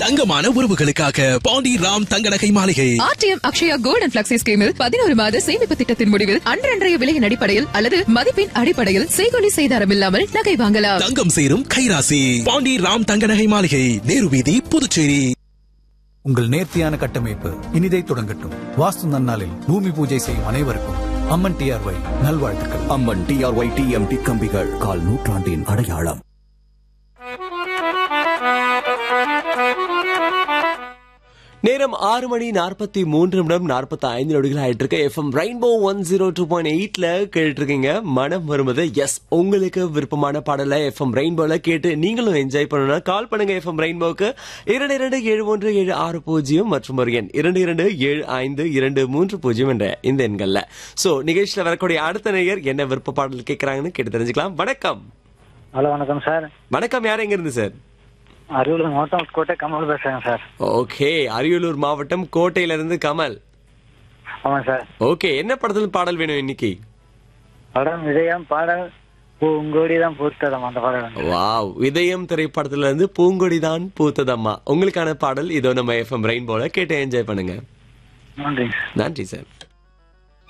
தங்கமான உறவுகளுக்காக பாண்டி ராம் தங்க நகை மாளிகை RTM Akshaya gold and flexi ஸ்கீமில் பதினோரு மாத சேமிப்பு திட்டத்தின் முடிவில் அன்றன்றைய விலையின் அடிப்படையில் அல்லது மதிப்பின் அடிப்படையில் செய்கொலி செய்தாரம் இல்லாமல் நகை வாங்கலாம் தங்கம் சேரும் கைராசி பாண்டி ராம் தங்க நகை மாளிகை நேரு வீதி புதுச்சேரி உங்கள் நேர்த்தியான கட்டமைப்பு இனிதை தொடங்கட்டும் வாஸ்து நன்னாளில் பூமி பூஜை செய்யும் அனைவருக்கும் அம்மன் டிஆர்ஒய் நல்வாழ்த்துக்கள் அம்மன் டிஆர்ஒய் டிஎம்டி கம்பிகள் கால் நூற்றாண்டின் அடையாளம் நேரம் ஆறு மணி நாற்பத்தி மூன்று நிமிடம் நாற்பத்தி ஐந்து நொடிகள் ஆயிட்டு இருக்கு FM rainbow one zero two point எயிட்ல கேட்டு இருக்கீங்க மனம் வருவது எஸ் உங்களுக்கு விருப்பமான பாடலை எஃப்எம் ரெயின்போல கேட்டு நீங்களும் என்ஜாய் பண்ணணும்னா கால் பண்ணுங்க எஃப்எம் ரெயின்போக்கு இரண்டு இரண்டு ஏழு ஒன்று ஏழு ஆறு பூஜ்ஜியம் மற்றும் ஒரு எண் இரண்டு இரண்டு ஏழு ஐந்து இரண்டு மூன்று பூஜ்ஜியம் என்ற இந்த எண்கள்ல சோ நிகழ்ச்சியில வரக்கூடிய அடுத்த நேயர் என்ன விருப்ப பாடல் கேட்கறாங்கன்னு கேட்டு தெரிஞ்சுக்கலாம் வணக்கம் ஹலோ வணக்கம் சார் வணக்கம் யார் எங்க இருந்து சார் அரியலூர் மாவட்டம் கோட்டை கமல் பேசுறேங்க சார் ஓகே அரியலூர் மாவட்டம் கோட்டையில இருந்து கமல் ஆமாம் சார் ஓகே என்ன படத்துல பாடல் வேணும் இன்னைக்கு படம் இதயம் பாடல் பூங்கோடி தான் பூத்ததம் அந்த பாடல் வாவ் இதயம் திரைப்படத்துல இருந்து பூங்கொடிதான் பூத்ததம்மா உங்களுக்கான பாடல் இதோ நம்ம எஃப்எம் ரெயின்போல கேட்டு என்ஜாய் பண்ணுங்க நன்றிங்க நன்றி சார்